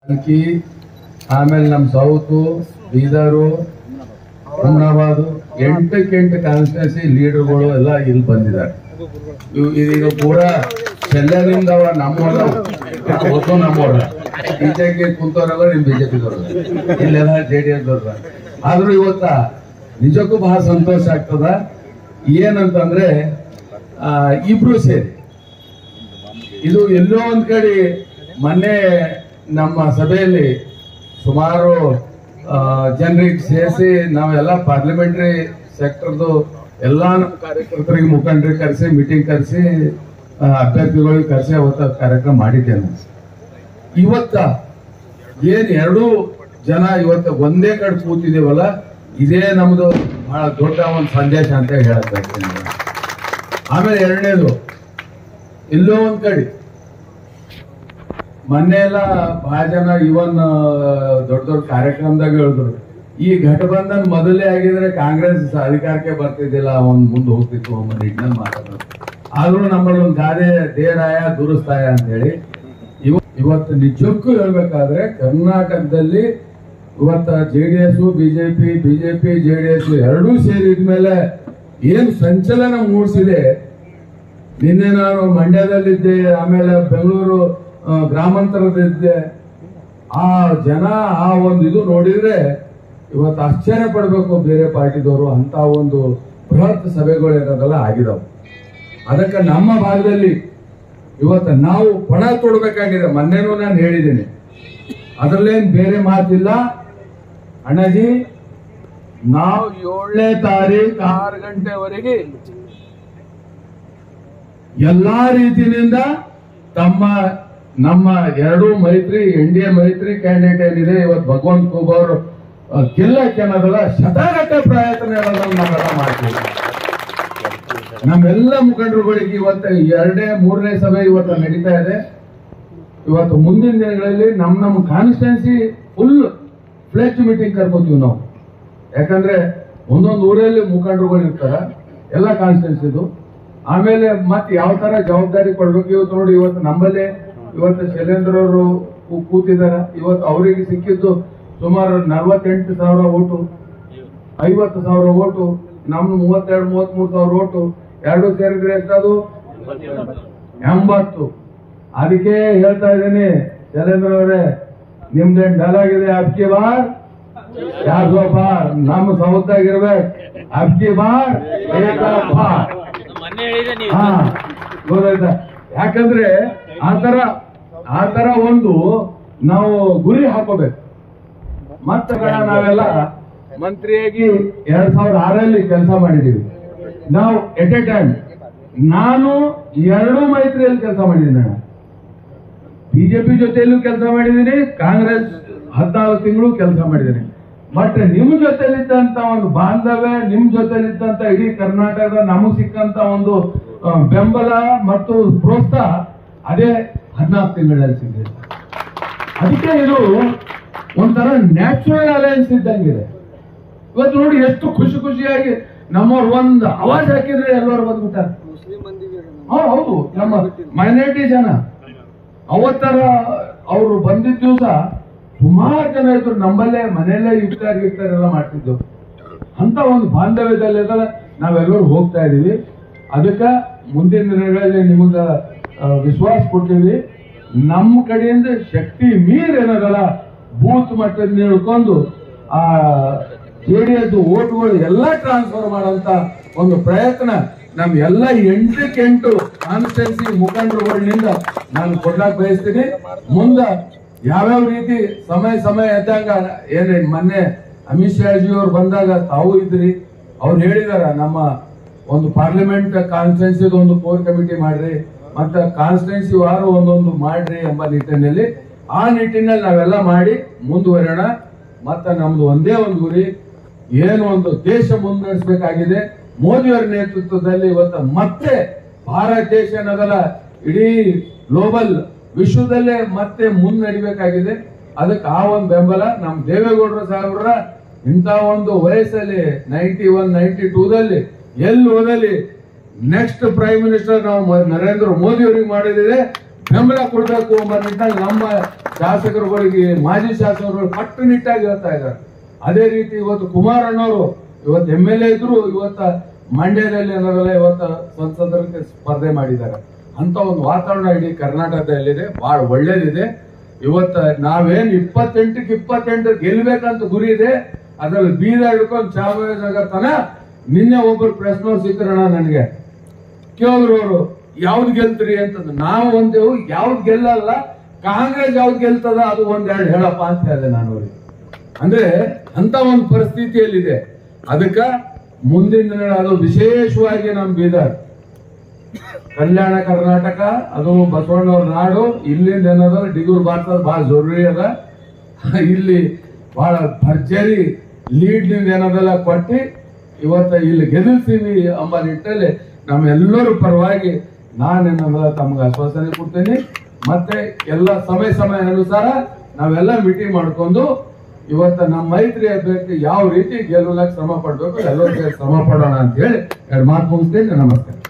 ಅಂಕಿ ಆಮೇಲೆ ನಮ್ಮ ಸೌತು ಬೀದರು ಹುಮ್ನಾಬಾದು ಎಂಟಕ್ಕೆ ಎಂಟು ಕಾನ್ಸ್ಟಿಟ್ಯೂನ್ಸಿ ಲೀಡರ್ಗಳು ಎಲ್ಲ ಇಲ್ಲಿ ಬಂದಿದ್ದಾರೆ ಇವ್ ಇದೀಗ ಪೂರಾ ಶಲ್ಯದಿಂದ ಅವ ನಮ್ಮವಲ್ಲ ಹೊತ್ತು ನಮ್ಮವ್ರ ಬಿಜೆಪಿ ಕುಂತವ್ರಲ್ಲ ನಿಮ್ ಬಿಜೆಪಿ ಇಲ್ಲೆಲ್ಲ ಜೆ ಡಿ ಎಸ್ ಆದ್ರೂ ಇವತ್ತ ನಿಜಕ್ಕೂ ಬಹಳ ಸಂತೋಷ ಆಗ್ತದ ಏನಂತಂದ್ರೆ ಆ, ಇಬ್ರು ಸೇರಿ ಇದು ಎಲ್ಲೋ ಒಂದ್ ಕಡೆ ಮೊನ್ನೆ ನಮ್ಮ ಸಭೆಯಲ್ಲಿ ಸುಮಾರು ಜನರಿಗೆ ಸೇರಿಸಿ ನಾವೆಲ್ಲ ಪಾರ್ಲಿಮೆಂಟ್ರಿ ಸೆಕ್ಟರ್ದು ಎಲ್ಲಾ ನಮ್ಮ ಕಾರ್ಯಕರ್ತರಿಗೆ ಮುಖಂಡರಿಗೆ ಕರೆಸಿ ಮೀಟಿಂಗ್ ಕರೆಸಿ ಅಭ್ಯರ್ಥಿಗಳಿಗೆ ಕರೆಸಿ ಅವತ್ತ ಕಾರ್ಯಕ್ರಮ ಮಾಡಿದ್ದೇನೆ ಇವತ್ತ ಏನ್ ಎರಡೂ ಜನ ಇವತ್ತ ಒಂದೇ ಕಡೆ ಕೂತಿದೇವಲ್ಲ ಇದೇ ನಮ್ದು ಬಹಳ ದೊಡ್ಡ ಒಂದು ಸಂದೇಶ ಅಂತ ಹೇಳಕ್ ಬಯಸ್ತೀನಿ ನಾನು. ಆಮೇಲೆ ಎರಡನೇದು ಎಲ್ಲೋ ಒಂದ್ ಕಡೆ ಮೊನ್ನೆ ಎಲ್ಲ ಬಹಳ ಜನ ಇವನ್ ದೊಡ್ಡ ದೊಡ್ಡ ಕಾರ್ಯಕ್ರಮದಾಗ ಹೇಳಿದ್ರು ಈ ಘಟಬಂಧನ್ ಮೊದಲೇ ಆಗಿದ್ರೆ ಕಾಂಗ್ರೆಸ್ ಅಧಿಕಾರಕ್ಕೆ ಬರ್ತಿದ್ದಿಲ್ಲ ಒಂದ್ ಮುಂದೆ ಹೋಗ್ತಿತ್ತು ಒಂದ್ ನಿಟ್ಟಿನಲ್ಲಿ ಮಾತಾಡೋದು ಆದ್ರೂ ನಮ್ಮಲ್ಲಿ ಒಂದು ಗಾದೆ ದೇರಾಯ ದುರಸ್ತಾಯ ಅಂತ ಹೇಳಿ ಇವ ಇವತ್ತು ನಿಜಕ್ಕೂ ಹೇಳ್ಬೇಕಾದ್ರೆ ಕರ್ನಾಟಕದಲ್ಲಿ ಇವತ್ತ J D S BJP BJP J D S ಎರಡೂ ಸೇರಿದ್ಮೇಲೆ ಏನ್ ಸಂಚಲನ ಮೂಡಿಸಿದೆ ನಿನ್ನೆ ನಾನು ಮಂಡ್ಯದಲ್ಲಿದ್ದೆ ಆಮೇಲೆ ಬೆಂಗಳೂರು ಆ, ಗ್ರಾಮಾಂತರದಲ್ಲಿದ್ದೆ ಆ ಜನ ಆ ಒಂದು ಇದು ನೋಡಿದ್ರೆ ಇವತ್ತು ಆಶ್ಚರ್ಯ ಪಡ್ಬೇಕು ಬೇರೆ ಪಾರ್ಟಿದವರು ಅಂತ ಒಂದು ಬೃಹತ್ ಸಭೆಗಳು ಏನದಲ್ಲ ಆಗಿದಾವೆ ಅದಕ್ಕೆ ನಮ್ಮ ಭಾಗದಲ್ಲಿ ಇವತ್ತು ನಾವು ಪಣ ತೊಡಬೇಕಾಗಿದೆ ಮೊನ್ನೆನೂ ನಾನು ಹೇಳಿದ್ದೀನಿ ಅದರಲ್ಲೇನ್ ಬೇರೆ ಮಾತಿಲ್ಲ ಅಣ್ಣಜಿ ನಾವು ಏಳನೇ ತಾರೀಕು ಆರು ಗಂಟೆವರೆಗೆ ಎಲ್ಲಾ ರೀತಿಯಿಂದ ತಮ್ಮ ನಮ್ಮ ಎರಡೂ ಮೈತ್ರಿ ಎನ್ ಡಿ ಎ ಮೈತ್ರಿ ಕ್ಯಾಂಡಿಡೇಟ್ ಏನಿದೆ ಇವತ್ತು ಭಗವಂತ ಖೂಬ್ ಅವರು ಆ, ಗೆಲ್ಲಕ್ಕೆ ಅನ್ನೋದಲ್ಲ ಶತಗಟ್ಟೆ ಪ್ರಯತ್ನ ಇರೋದನ್ನ ನಾವೆಲ್ಲ ಮಾಡ್ತೀವಿ ನಮ್ಮೆಲ್ಲ ಮುಖಂಡರುಗಳಿಗೆ ಇವತ್ತು ಎರಡನೇ ಮೂರನೇ ಸಭೆ ಇವತ್ತು ನಡೀತಾ ಇದೆ ಇವತ್ತು ಮುಂದಿನ ದಿನಗಳಲ್ಲಿ ನಮ್ಮ ನಮ್ಮ ಕಾನ್ಸ್ಟಿಟ್ಯೂನ್ಸಿ ಫುಲ್ ಫ್ಲೆಚ್ ಮೀಟಿಂಗ್ ಕರ್ಕೋತೀವಿ ನಾವು ಯಾಕಂದ್ರೆ ಒಂದೊಂದು ಊರಲ್ಲಿ ಮುಖಂಡರುಗಳು ಇರ್ತಾರ ಎಲ್ಲ ಕಾನ್ಸ್ಟಿಟ್ಯೂನ್ಸಿದು ಆಮೇಲೆ ಮತ್ತೆ ಯಾವ ತರ ಜವಾಬ್ದಾರಿ ಕೊಡ್ಬೇಕು ಇವತ್ತು ನೋಡಿ ಇವತ್ತು ನಮ್ಮಲ್ಲೇ ಇವತ್ತು ಶೈಲೇಂದ್ರ ಅವರು ಕೂತಿದಾರ ಇವತ್ತು ಅವರಿಗೆ ಸಿಕ್ಕಿದ್ದು ಸುಮಾರು ನಲವತ್ತೆಂಟು ಸಾವಿರ ಓಟು ಐವತ್ತು ಸಾವಿರ ಓಟು ನಮ್ದು ಮೂವತ್ತೆರಡು ಮೂವತ್ಮೂರು ಸಾವಿರ ಓಟು ಎರಡು ಸೇರಿದ್ರೆ ಎಷ್ಟದು ಎಂಬತ್ತು ಅದಕ್ಕೆ ಹೇಳ್ತಾ ಇದ್ದೀನಿ ಶೈಲೇಂದ್ರ ಅವರೇ ನಿಮ್ದೇನ್ ಡಲಾಗ್ ಇದೆ ಅಬ್ಕಿ ಬಾರ್ ಯಾರು ಬಾರ್ ನಮ್ಮ ಸೌದಾಗಿರ್ಬೇಕು ಅಬ್ಕಿ ಬಾರ್ ಏಕ ಬಾರ್ ಮೊನ್ನೆ ಹೇಳಿದೆ ನೀವು ಹಾ ಗೊತ್ತಾಯ್ತಾ ಯಾಕಂದ್ರೆ ಆತರ ಆತರ ಒಂದು ನಾವು ಗುರಿ ಹಾಕೋಬೇಕು ಮತ್ತೆ ನಾವೆಲ್ಲ ಮಂತ್ರಿಯಾಗಿ ಎರಡ್ ಸಾವಿರದ ಆರಲ್ಲಿ ಕೆಲಸ ಮಾಡಿದೀವಿ ನಾವು ಎಟ್ ಎ ಟೈಮ್ ನಾನು ಎರಡು ಮೈತ್ರಿಯಲ್ಲಿ ಕೆಲಸ ಮಾಡಿದ್ದೀನಿ ಅಣ್ಣ ಬಿಜೆಪಿ ಜೊತೆಯಲ್ಲೂ ಕೆಲಸ ಮಾಡಿದ್ದೀನಿ ಕಾಂಗ್ರೆಸ್ ಹದಿನಾಲ್ಕು ತಿಂಗಳು ಕೆಲಸ ಮಾಡಿದ್ದೀನಿ ಬಟ್ ನಿಮ್ ಜೊತೆಲಿದ್ದಂತ ಒಂದು ಬಾಂಧವ್ಯ ನಿಮ್ ಜೊತೆಲಿದ್ದಂತ ಇಡೀ ಕರ್ನಾಟಕದ ನಮಗ್ ಸಿಕ್ಕಂತ ಒಂದು ಆ, ಬೆಂಬಲ ಮತ್ತು ಪ್ರೋತ್ಸಾಹ ಅದೇ ಹದಿನಾಲ್ಕು ತಿಂಗಳಲ್ಲಿ ಸಿಗಿದೆ ಅದಕ್ಕೆ ಇದು ಒಂಥರ ನ್ಯಾಚುರಲ್ ಅಲಯನ್ಸ್ ಇದ್ದಂಗಿದೆ ಇವತ್ತು ನೋಡಿ ಎಷ್ಟು ಖುಷಿ ಖುಷಿಯಾಗಿ ನಮ್ಮವ್ರು ಒಂದು ಅವಾಜ್ ಹಾಕಿದ್ರೆ ಎಲ್ಲರೂ ಬಂದ್ಬಿಟ್ಟಾರೆ ಹೌದು ಹೌದು ನಮ್ಮ ಮೈನಾರಿಟಿ ಜನ ಅವತ್ತರ ಅವರು ಬಂದಿದ್ದ ದಿವಸ ಸುಮಾರು ಜನ ಇದ್ರು ನಮ್ಮಲ್ಲೇ ಮನೆಯಲ್ಲೇ ಇಫ್ತಾರ್ ಗಿಫ್ತಾರ್ ಎಲ್ಲ ಮಾಡ್ತಿದ್ದು ಅಂತ ಒಂದು ಬಾಂಧವ್ಯದಲ್ಲಿ ನಾವೆಲ್ಲರೂ ಹೋಗ್ತಾ ಇದೀವಿ ಅದಕ್ಕೆ ಮುಂದಿನ ದಿನಗಳಲ್ಲಿ ನಿಮಗ ಆ, ವಿಶ್ವಾಸ ಕೊಡ್ತೀವಿ ನಮ್ಮ ಕಡೆಯಿಂದ ಶಕ್ತಿ ಮೀರ್ ಏನದಲ್ಲ ಬೂತ್ ಮಟ್ಟದಿಂದ ಹಿಡ್ಕೊಂಡು ಆ ಜೆ ಡಿ ಎಸ್ ಓಟ್ಗಳು ಎಲ್ಲ ಟ್ರಾನ್ಸ್ಫರ್ ಮಾಡೋಂತ ಒಂದು ಪ್ರಯತ್ನ ನಮ್ ಎಲ್ಲ ಎಂಟಕ್ಕೆ ಎಂಟು ಕಾನ್ಸ್ಟಿಟ್ಯೂನ್ಸಿ ಮುಖಂಡರುಗಳಿಂದ ನಾನು ಕೊಡ್ಲಾಕ್ ಬಯಸ್ತೀನಿ ಮುಂದ ಯಾವ್ಯಾವ ರೀತಿ ಸಮಯ ಸಮಯ ಇದ್ದಾಗ ಏನೇ ಮೊನ್ನೆ ಅಮಿತ್ ಶಾಜಿ ಅವ್ರು ಬಂದಾಗ ತಾವು ಇದ್ರಿ ಅವ್ರು ಹೇಳಿದಾರ ನಮ್ಮ ಒಂದು ಪಾರ್ಲಿಮೆಂಟ್ ಕಾನ್ಸ್ಟಿಟ್ಯೂನ್ಸಿ ಒಂದು ಕೋರ್ ಕಮಿಟಿ ಮಾಡ್ರಿ ಮತ್ತೆ ಕಾನ್ಸ್ಟಿಟ್ಯೂನ್ಸಿ ವಾರ ಒಂದೊಂದು ಮಾಡ್ರಿ ಎಂಬ ನಿಟ್ಟಿನಲ್ಲಿ ಆ ನಿಟ್ಟಿನಲ್ಲಿ ನಾವೆಲ್ಲ ಮಾಡಿ ಮುಂದುವರೋಣ ಮತ್ತೆ ನಮ್ದು ಒಂದೇ ಒಂದು ಗುರಿ ಏನು ಒಂದು ದೇಶ ಮುನ್ನಡೆಸಬೇಕಾಗಿದೆ ಮೋದಿಯವರ ನೇತೃತ್ವದಲ್ಲಿ ಇವತ್ತು ಮತ್ತೆ ಭಾರತ ದೇಶ ಅನ್ನೋದಲ್ಲ ಇಡೀ ಗ್ಲೋಬಲ್ ವಿಶ್ವದಲ್ಲೇ ಮತ್ತೆ ಮುನ್ನಡಿಬೇಕಾಗಿದೆ ಅದಕ್ಕೆ ಆ ಒಂದು ಬೆಂಬಲ ನಮ್ಮ ದೇವೇಗೌಡರ ಸಾಹೇಬ್ರ ಇಂಥ ಒಂದು ವಯಸ್ಸಲ್ಲಿ ನೈಂಟಿ ಒನ್ ನೈಂಟಿ ಟೂದಲ್ಲಿ ಎಲ್ಲಿ ಹೋದಲ್ಲಿ ನೆಕ್ಸ್ಟ್ ಪ್ರೈಮ್ ಮಿನಿಸ್ಟರ್ ನಾವು ಮ- ನರೇಂದ್ರ ಮೋದಿ ಅವರಿಗೆ ಮಾಡಿದ್ರೆ ಬೆಂಬಲ ಕೊಡಬೇಕು ಎಂಬ ನಿಟ್ಟಿನಲ್ಲಿ ನಮ್ಮ ಶಾಸಕರುಗಳಿಗೆ ಮಾಜಿ ಶಾಸಕರುಗಳು ಕಟ್ಟುನಿಟ್ಟಾಗಿ ಹೇಳ್ತಾ ಇದ್ದಾರೆ ಅದೇ ರೀತಿ ಇವತ್ತು ಕುಮಾರಣ್ಣವರು ಇವತ್ತು ಎಂ ಎಲ್ ಎ ಇದ್ರು ಇವತ್ತ ಮಂಡ್ಯದಲ್ಲಿ ಏನಾರಲ್ಲ ಇವತ್ತು ಸಂಸದರಿಗೆ ಸ್ಪರ್ಧೆ ಮಾಡಿದ್ದಾರೆ ಅಂತ ಒಂದು ವಾತಾವರಣ ಇಡೀ ಕರ್ನಾಟಕದಲ್ಲಿದೆ ಬಹಳ ಒಳ್ಳೇದಿದೆ ಇವತ್ತ ನಾವೇನ್ ಇಪ್ಪತ್ತೆಂಟಕ್ಕೆ ಇಪ್ಪತ್ತೆಂಟು ಗೆಲ್ಬೇಕಂತ ಗುರಿ ಇದೆ ಅದ್ರಲ್ಲಿ ಬೀದ ಹಿಡ್ಕೊಂಡು ಚಾಮರಾಜನಗರ ತನ ನಿನ್ನೆ ಒಬ್ಬರು ಪ್ರಶ್ನೆ ಸಿಕ್ಕರಣ ನನಗೆ ಕೇಳಿದ್ರು ಅವರು ಯಾವ್ದು ಗೆಲ್ತೀರಿ ಅಂತಂದು ನಾವು ಒಂದೇವು ಯಾವ್ದು ಗೆಲ್ಲಲ್ಲ ಕಾಂಗ್ರೆಸ್ ಯಾವ್ದು ಗೆಲ್ತದ ಅದು ಒಂದೆರಡು ಹೇಳಪ್ಪ ಅಂತ ಹೇಳಿದೆ ನಾನು ಅವ್ರಿಗೆ ಅಂದ್ರೆ ಅಂತ ಒಂದು ಪರಿಸ್ಥಿತಿಯಲ್ಲಿದೆ ಅದಕ್ಕ ಮುಂದಿನ ದಿನ ಅದು ವಿಶೇಷವಾಗಿ ನಮ್ ಬೀದರ್ ಕಲ್ಯಾಣ ಕರ್ನಾಟಕ ಅದು ಬಸವಣ್ಣವ್ರ ನಾಡು ಇಲ್ಲಿಂದ ಏನದ ಡಿಗೂರ್ ಭಾರತದ ಬಹಳ ಜರೂರಿ ಅದ ಇಲ್ಲಿ ಬಹಳ ಭರ್ಜರಿ ಲೀಡ್ ನಿಂದ ಏನದಲ್ಲ ಕೊಟ್ಟಿ ಇವತ್ತ ಇಲ್ಲಿ ಗೆಲ್ಲಿಸ್ತೀವಿ ಎಂಬ ನಿಟ್ಟಲ್ಲಿ ನಮ್ಮೆಲ್ಲರ ಪರವಾಗಿ ನಾನೇನದಲ್ಲ ತಮ್ಗೆ ಆಶ್ವಾಸನೆ ಕೊಡ್ತೇನೆ ಮತ್ತೆ ಎಲ್ಲ ಸಮಯ ಸಮಯ ಅನುಸಾರ ನಾವೆಲ್ಲ ಮೀಟಿಂಗ್ ಮಾಡ್ಕೊಂಡು ಇವತ್ತ ನಮ್ಮ ಮೈತ್ರಿ ಅಭ್ಯರ್ಥಿ ಯಾವ ರೀತಿ ಗೆಲ್ಲುಲಕ್ಕೆ ಶ್ರಮ ಪಡ್ಬೇಕು ಎಲ್ಲರೂ ಸೇರಿ ಶ್ರಮ ಪಡೋಣ ಅಂತ ಹೇಳಿ ಎರಡು ಮಾತು ಮುಗಿಸ್ತೇನೆ ನಮಸ್ಕಾರ